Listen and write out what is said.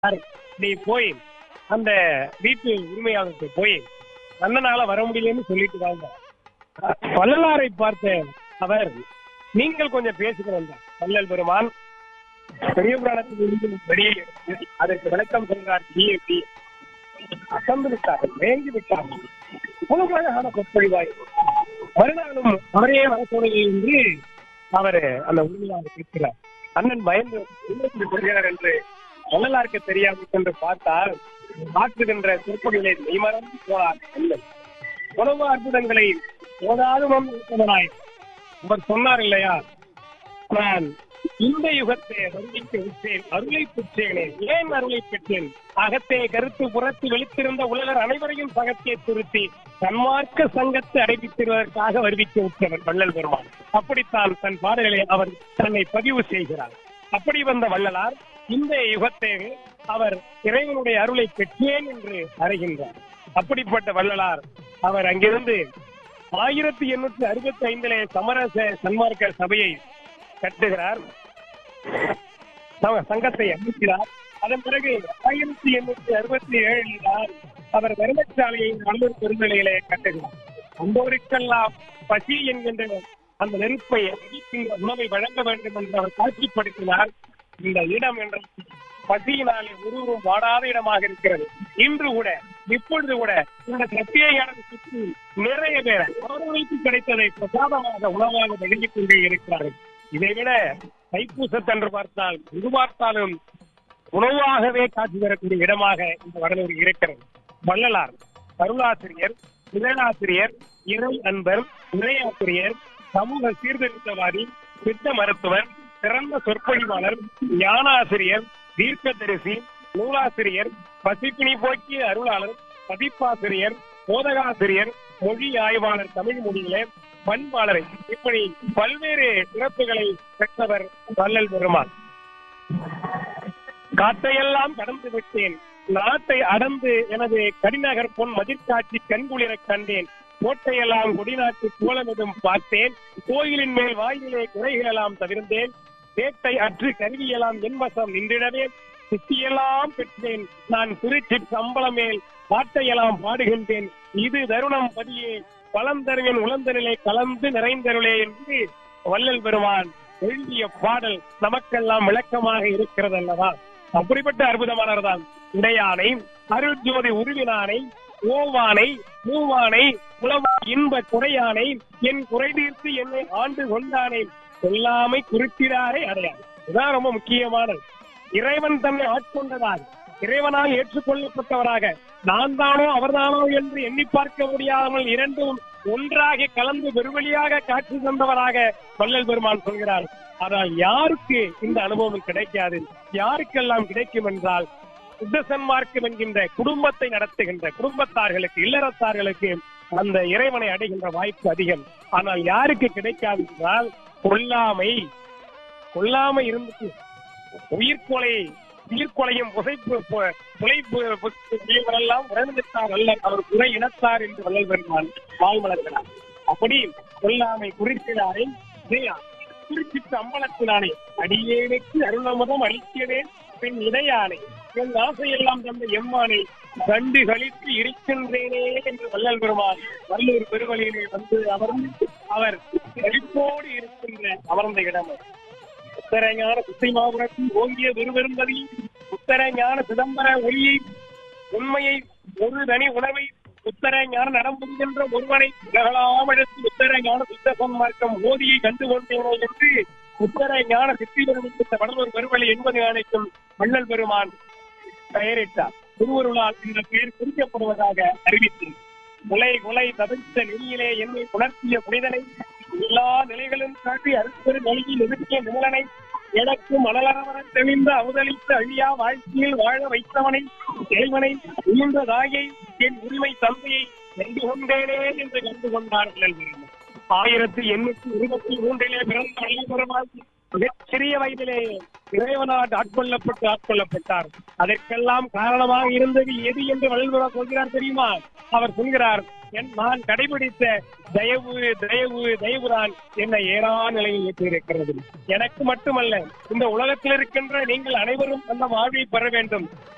Sir நீ போய் அந்த வீட்டு உரிமையாளருக்கு போய் அண்ணனால வர முடியலன்னு சொல்லிட்டு வாங்க வள்ளலாரை பார்த்த அவர் நீங்கள் கொஞ்சம் பேசுகிறோம் வள்ளல் பெருமான் பெரிய புராணத்திலிருந்து வெளியே எடுத்து அதற்கு விளக்கம் சொல்கிறார் டிஏபி அசந்து விட்டார்கள் வேங்கி விட்டார்கள் அவ்வளவு அழகான சொற்பொழிவாய் மறுநாளும் அவரே வர சொல்லவில்லை என்று அவர் அந்த உரிமையாளர் கேட்கிறார் அண்ணன் பயந்து என்ன இப்படி சொல்கிறார் என்று வள்ளலாருக்கு தெரியாது என்று பார்த்தால் ஆற்றுகின்ற சொற்பொழிகளை மெய்மறந்து போனார் அண்ணன் உணவு அற்புதங்களை போதாது வந்தவனாய் அவர் சொன்னார் இல்லையா நான் இந்த யுகத்தை வருணிக்க விட்டேன் அருளை பெற்றேனே ஏன் அருளை பெற்றேன் அகத்தே கருத்து புறத்து வெளித்திருந்த உலகர் அனைவரையும் சகத்தை திருத்தி சன்மார்க்க சங்கத்தை அடைவித்திருவதற்காக வருவிக்க விட்டவர் வள்ளல் பெருமான் அப்படித்தான் தன் பாடல்களை அவர் தன்னை பதிவு செய்கிறார் அப்படி வந்த வள்ளலார் இந்த யுகத்தை அவர் இறைவனுடைய அருளை பெற்றேன் என்று அறிகின்றார் அப்படிப்பட்ட வள்ளலார் அவர் அங்கிருந்து ஆயிரத்தி எண்ணூற்றி அறுபத்தி ஐந்திலே சமரச சன்மார்க்க சபையை கட்டுகிறார் ச- சங்கத்தை அமைக்கிறார் அதன் பிறகு ஆயிரத்தி எண்ணூற்றி அறுபத்தி ஏழில் தான் அவர் தர்மசாலையை நல்லூர் பெருநிலையிலே கட்டுகிறார் அந்தோருக்கெல்லாம் பசி என்கின்ற அந்த நெருப்பை அடிக்கின்ற உணவை வழங்க வேண்டும் என்று அவர் காட்சிப்படுத்தினார் இந்த இடம் என்ற பசியினாலே ஒருவரும் வாடாத இடமாக இருக்கிறது இன்று கூட இப்பொழுது கூட இந்த சத்தியான சுற்றி நிறைய பேர் அவர்களுக்கு கிடைத்ததை பிரசாதமாக உணவாக வழங்கிக் கொண்டே இருக்கிறார்கள் இதை விட தைப்பூசத்தன்று பார்த்தால் இது பார்த்தாலும் உணவாகவே காட்சி தரக்கூடிய இடமாக இந்த வடலூர் இருக்கிறது வள்ளலார் அருளாசிரியர் இதழாசிரியர் இறை அன்பர் இறையாசிரியர் சமூக சீர்திருத்தவாதி சித்த மருத்துவர் சிறந்த சொற்பொழிவாளர் ஞானாசிரியர் தீர்க்கதரிசி நூலாசிரியர் பசிப்பினி போக்கிய அருளாளர் பதிப்பாசிரியர் போதகாசிரியர் மொழி ஆய்வாளர் தமிழ் மொழியிலே பண்பாளர் இப்படி பல்வேறு சிறப்புகளை பெற்றவர் வள்ளல் பெருமான் காற்றையெல்லாம் கடந்து விட்டேன் நாட்டை அடர்ந்து எனது கடிநகர் பொன் மதிர்காட்சி கண்குளிரக் கண்டேன் கோட்டையெல்லாம் கொடிநாட்டு கோலமிடும் பார்த்தேன் கோயிலின் மேல் வாயிலே குறைகளெல்லாம் தவிர்ந்தேன் வேட்டை அற்று கருவியெல்லாம் என் வசம் நின்றிடவே சித்தியெல்லாம் பெற்றேன் நான் திருச்சி சம்பளம் மேல் பாட்டையெல்லாம் பாடுகின்றேன் இது தருணம் பதியே பலம் தருவேன் உழந்தனிலே கலந்து நிறைந்தருளே என்று வள்ளல் பெருமான் எழுதிய பாடல் நமக்கெல்லாம் விளக்கமாக இருக்கிறது அல்லவா அப்படிப்பட்ட அற்புதமானவர் தான் உடையானை அருள் ஜோதி உருவினானை ஓவானை மூவானை உளவா இன்ப குறையானை என் குறை தீர்த்து என்னை ஆண்டு கொண்டானே சொல்லாமை குறிப்பிடாரே அடையாது இதுதான் ரொம்ப முக்கியமானது இறைவன் தன்னை ஆட்கொண்டதாக இறைவனால் ஏற்றுக்கொள்ளப்பட்டவராக நான் தானோ அவர்தானோ என்று எண்ணி பார்க்க முடியாமல் இரண்டும் ஒன்றாக கலந்து வெறுவழியாக காட்சி தந்தவராக வள்ளல் பெருமான் சொல்கிறார் ஆனால் யாருக்கு இந்த அனுபவம் கிடைக்காது யாருக்கெல்லாம் கிடைக்கும் என்றால் சுத்தசன்மார்க்கம் என்கின்ற குடும்பத்தை நடத்துகின்ற குடும்பத்தார்களுக்கு இல்லறத்தார்களுக்கு அந்த இறைவனை அடைகின்ற வாய்ப்பு அதிகம் ஆனால் யாருக்கு கிடைக்காது என்றால் கொல்லாமை கொல்லாமை இருந்து உயிர்கொலை உயிர்கொலையும் புகைப்பு பு- புலைப்பு எல்லாம் உணர்ந்துட்டார் அல்ல அவர் குறை இனத்தார் என்று வள்ளல் பெருமான் வாழ்வளர்கிறார் அப்படி கொல்லாமை குறிப்பிடாரை குறிப்பிட்ட அம்பலத்தினானே அடியேனுக்கு அருளமுதம் அளிக்கிறேன் பின் இடையானை என் ஆசையெல்லாம் தந்த எம்மானை கண்டு கழித்து இருக்கின்றேனே என்று வள்ளல் பெருமான் வல்லூர் பெருவழியிலே வந்து அமர்ந்து அவர் செழிப்போடு இருக்கின்ற அமர்ந்த இடம் அது. உத்தரஞான குத்திமாபுரத்தில் ஓங்கிய விருவெரும்பதி உத்தரஞான சிதம்பர ஒளியை உண்மையை ஒரு தனி உணவை உத்தர ஞான நடம்புகின்ற ஒருவனை உலகளாமடுத்து உத்தர ஞான சுத்த சன்மார்க்கம் ஓதியை கண்டு கொண்டேனோ என்று உத்தர ஞான சித்திரமித்த வடலூர் பெருவழி என்பது அனைத்தும் வள்ளல் பெருமான் பெயரிட்டார் திருவருளால் இந்த பெயர் குறிக்கப்படுவதாக அறிவித்தது முலை முலை தவிர்த்த நெறியிலே என்னை உணர்த்திய புனிதனை எல்லா நிலைகளும் காட்டி அருட்பெரு நெறியில் நிறுத்திய நிமலனை எனக்கு மணலரவர தெளிந்த அவதளித்த அழியா வாழ்க்கையில் வாழ வைத்தவனை தேவனை உயிர்ந்த தாயை என் உரிமை தந்தையை கண்டு கொண்டேனே என்று கண்டு கொண்டார் வள்ளல் பெருமான் ஆயிரத்தி எண்ணூத்தி இருபத்தி மூன்றிலே பிறந்த வள்ளல் பெருமான் மிகச் சிறிய வயதிலே இறைவனால் ஆட்கொள்ளப்பட்டு ஆட்கொள்ளப்பட்டார் அதற்கெல்லாம் காரணமாக இருந்தது எது என்று வள்ளுவரா சொல்கிறார் தெரியுமா அவர் சொல்கிறார் என் நான் கடைபிடித்த தயவு தயவு தயவுதான் என்னை ஏறா நிலையில் ஏற்றிருக்கிறது எனக்கு மட்டுமல்ல இந்த உலகத்தில் இருக்கின்ற நீங்கள் அனைவரும் அந்த வாழ்வை பெற வேண்டும்